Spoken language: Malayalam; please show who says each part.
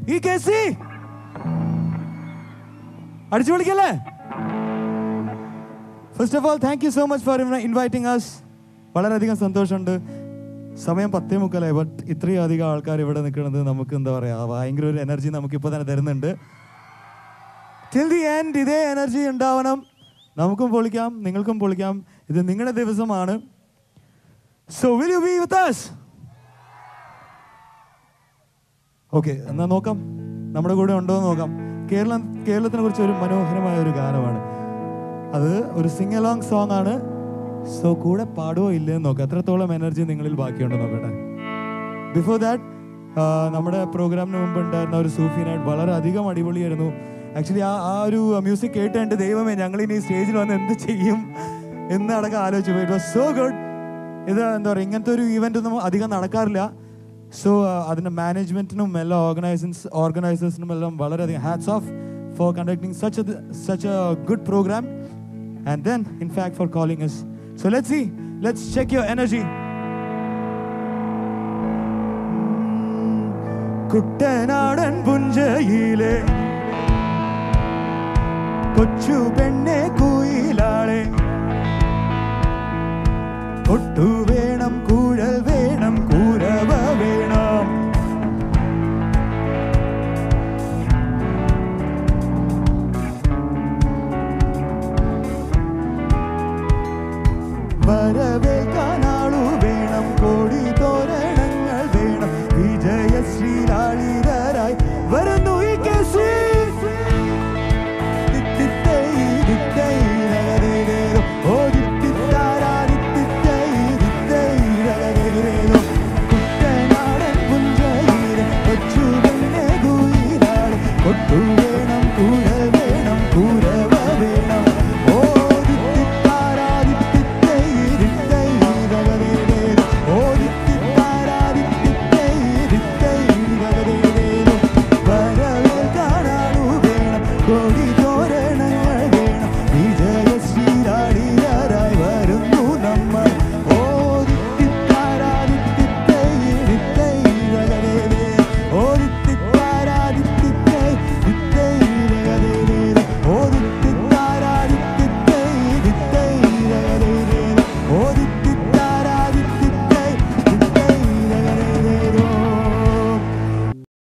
Speaker 1: ഈ കെ സി അടിച്ചു വിളിക്കല്ലേ first of all thank you so much for inviting us വളരെയധികം സന്തോഷമുണ്ട് സമയം പത്തേ മുക്കാലായി ബട്ട് ഇത്രയും അധികം ആൾക്കാർ ഇവിടെ നിൽക്കുന്നത് നമുക്ക് എന്താ പറയുക ഭയങ്കര ഒരു എനർജി നമുക്ക് ഇപ്പോൾ തന്നെ തരുന്നുണ്ട് ടിൽ ദി എൻഡ് ഇതേ എനർജി ഉണ്ടാവണം നമുക്കും പൊളിക്കാം നിങ്ങൾക്കും പൊളിക്കാം ഇത് നിങ്ങളുടെ ദിവസമാണ് so will you be with us okay എന്നാ നോക്കാം നമ്മുടെ കൂടെ ഉണ്ടോ എന്ന് നോക്കാം കേരളം കേരളത്തിനെ കുറിച്ച് ഒരു മനോഹരമായ ഒരു ഗാനമാണ് അത് ഒരു സിംഗ് അലോങ് സോങ് ആണ് സോ കൂടെ പാടുവോ ഇല്ലെന്ന് നോക്കാം എത്രത്തോളം എനർജി നിങ്ങളിൽ ബാക്കിയുണ്ടോ നോക്കട്ടെ ബിഫോർ ദാറ്റ് നമ്മുടെ പ്രോഗ്രാമിന് മുമ്പ് ഉണ്ടായിരുന്ന ഒരു സൂഫി നൈറ്റ് വളരെ അധികം അടിപൊളിയായിരുന്നു ആക്ച്വലി ആ ആ ഒരു മ്യൂസിക് കേട്ടിട്ട് ദൈവമേ ഞങ്ങൾ ഇനി സ്റ്റേജിൽ വന്ന് എന്ത് ചെയ്യും എന്ന് അടക്കം ആലോചിച്ചു ഇറ്റ് വാസ് സോ ഗുഡ് ഇത് എന്താ പറയുക ഇങ്ങനത്തെ ഒരു ഇവന്റ് ഒന്നും അധികം നടക്കാറില്ല സോ അതിന്റെ മാനേജ്മെന്റിനും എല്ലാ ഓർഗനൈസേഴ്സ് ഓർഗനൈസേഴ്സിനും എല്ലാം വളരെയധികം hats off for conducting such such a good programme and then in fact for calling us so let see let's check your energy കുട്ടനാടൻ പുഞ്ചയിലെ കൊച്ചു പെണ്ണെ കുയിലാളെ കൊട്ടുവേ